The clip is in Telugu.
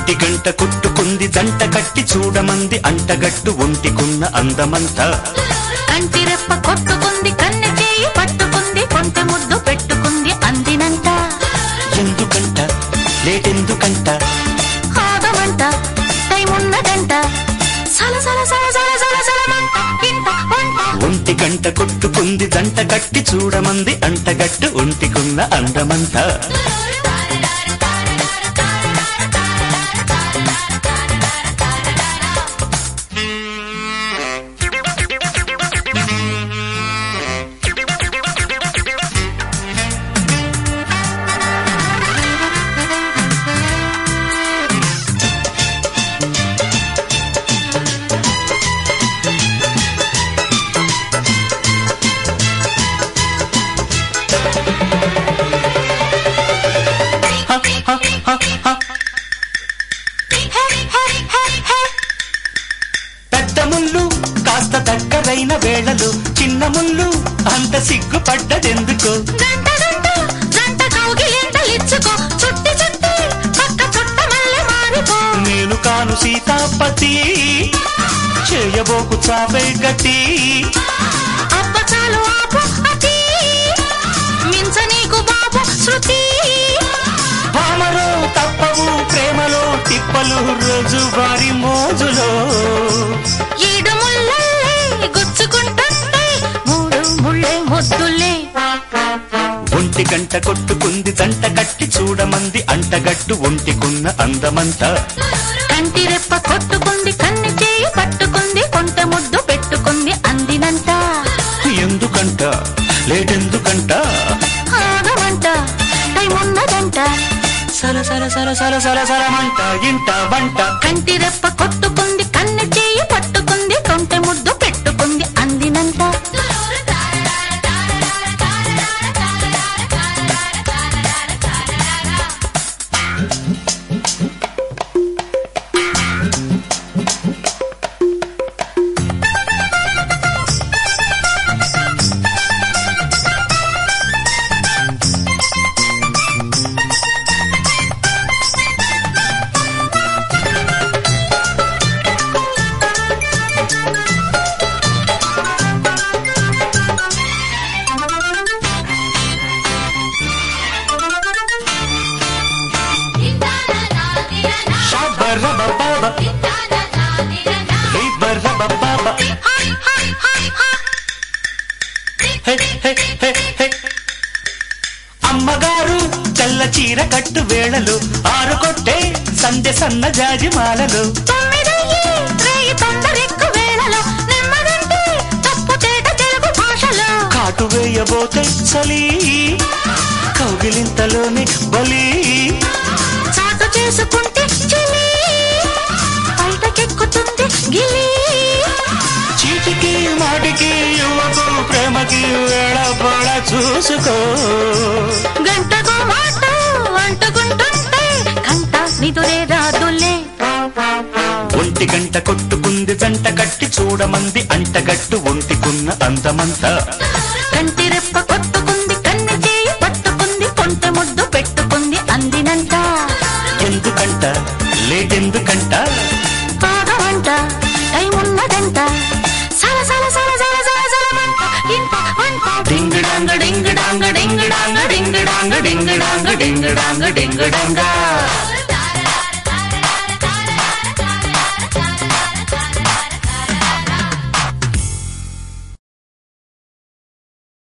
ఒంటి గంట కొట్టుకుంది జంట కట్టి చూడమంది అంటగట్టు ఒంటికున్న అందమంతా కంటి రెప్ప కొట్టుకుంది కన్నె చేయి పట్టుకుంది కొంటె ముద్దు పెట్టుకుంది అందినంత ఎందుకంట లేటెందుకంట ఆగమంట టైం ఉన్నదంట సల సల సల సల సల సలమంట ఇంట వంట ఒంటి గంట కొట్టుకుంది జంట కట్టి చూడమంది అంటగట్టు ఒంటికున్న అందమంతా హ, హ, హ, హ. హే హే హే హే పెద్ద ముళ్ళు కాస్త దగ్గరైన వేళలు చిన్న ముళ్ళు అంత సిగ్గుపడ్డదెందుకో గంట గంట గంట కౌగిలింతలిచ్చుకో చుట్టి చుట్టి పక్క చుట్ట మల్లె మారిపో నేను కాను సీతాపతి చేయబోకు చావే గతి అబ్బ చాలు ఆపు అతి మించ నీకు బాబు శృతి భామలో తప్పవు ప్రేమలో తిప్పలు రోజు వారి మోజులో ఈడు ముళ్ళల్లే గుచ్చుకుంటుంటే మూడు ముళ్ళే ముద్దులే ఒంటి గంట కొట్టుకుంది దంట కట్టి చూడమంది అంటగట్టు ఒంటికున్న అందమంతా కంటి రెప్ప కొట్టుకుంది కన్నె చేయి పట్టుకుంది కొంట ముద్దు పెట్టుకుంది అందినంత ఎందుకంట లేటెందుకంట ఆగమంట టైం ఉన్నదంట సర సర సర సర సర సరమంట ఇంట వంట కంటి రెప్ప కొట్టుకుంది కన్నె చేయి పట్టుకుంది కొంటె ముద్దు పెట్టుకుంది అందినంత షబ్బర్రబబ్బబ, రిబ్బర్రబబ్బబ, హే, హే, హే, హే. అమ్మగారు తెల్ల చీర కట్టు వేళలు ఆరు కొట్టే సంధ్య సన్న జాజి మాలలు తొమ్మిదయ్యి రేయి తొందరెక్కు వేళలో నెమ్మదంటే తప్పు తేట తెలుగు భాషలో కాటు వేయబోతే చలి కౌగిలింతలోని బలి చాటు చేసుకుంటే చెలి బయటకెక్కుతుంది గిలి చీటికి మాటికి యువకు ప్రేమకి వేళ పడ చూసుకో గంటకు మాట అంటుకుంటుంటే కంట నిదురే రాదులే ఒంటి గంట కొట్టుకుంది జంట కట్టి చూడమంది అంటగట్టు ఒంటికున్న అందమంతా కంటి రెప్ప కొట్టుకుంది కన్నె చేయి పట్టుకుంది కొంట ముద్దు పెట్టుకుంది అందినంత ఎందుకంట లేటెందుకంట ఆగమంట టైం ఉన్నదంట సల సల సల సల సల సలమంట ఇంట వంట డింగ్ డాంగ డింగ్ డాంగ డింగ్ డాంగ డింగ్ డాంగ డింగ్ డాంగ డింగ్ డాంగ డింగ్ డాంగ